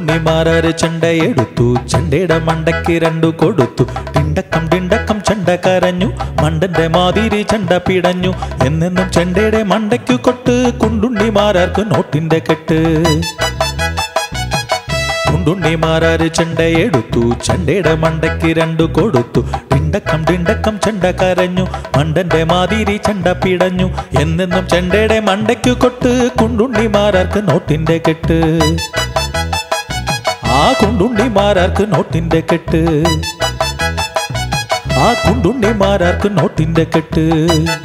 കുണ്ടുണ്ണിമാരാര് ചെണ്ടയെടുത്തു ചെണ്ടയുടെ മണ്ടയ്ക്ക് രണ്ടു കൊടുത്തു ടിണ്ടക്കം ടിണ്ടക്കം ചെണ്ട കരഞ്ഞു മണ്ടന്റെ മാതിരി ചെണ്ട പിടഞ്ഞു എന്നെന്നും ചെണ്ടയുടെ മണ്ടയ്ക്കു കൊട്ട് കുണ്ടുണ്ണിമാരാർക്ക് നോട്ടിന്റെ കെട്ട് കുണ്ടുണ്ണിമാരാര് ചെണ്ടയെടുത്തു ചെണ്ടയുടെ മണ്ടയ്ക്ക് രണ്ടു കൊടുത്തു ടിണ്ടക്കം ടിണ്ടക്കം ചെണ്ട കരഞ്ഞു മണ്ടന്റെ മാതിരി ചെണ്ട പിടഞ്ഞു എന്നെന്നും ചെണ്ടയുടെ മണ്ടയ്ക്കു കൊട്ട് കുണ്ടുണ്ണിമാരാർക്ക് നോട്ടിന്റെ കെട്ട് ആ കുണ്ടുണ്ണിമാരാർക്ക് നോട്ടിന്റെ കെട്ട് ആ കുണ്ടുണ്ണിമാരാർക്ക് നോട്ടിന്റെ കെട്ട്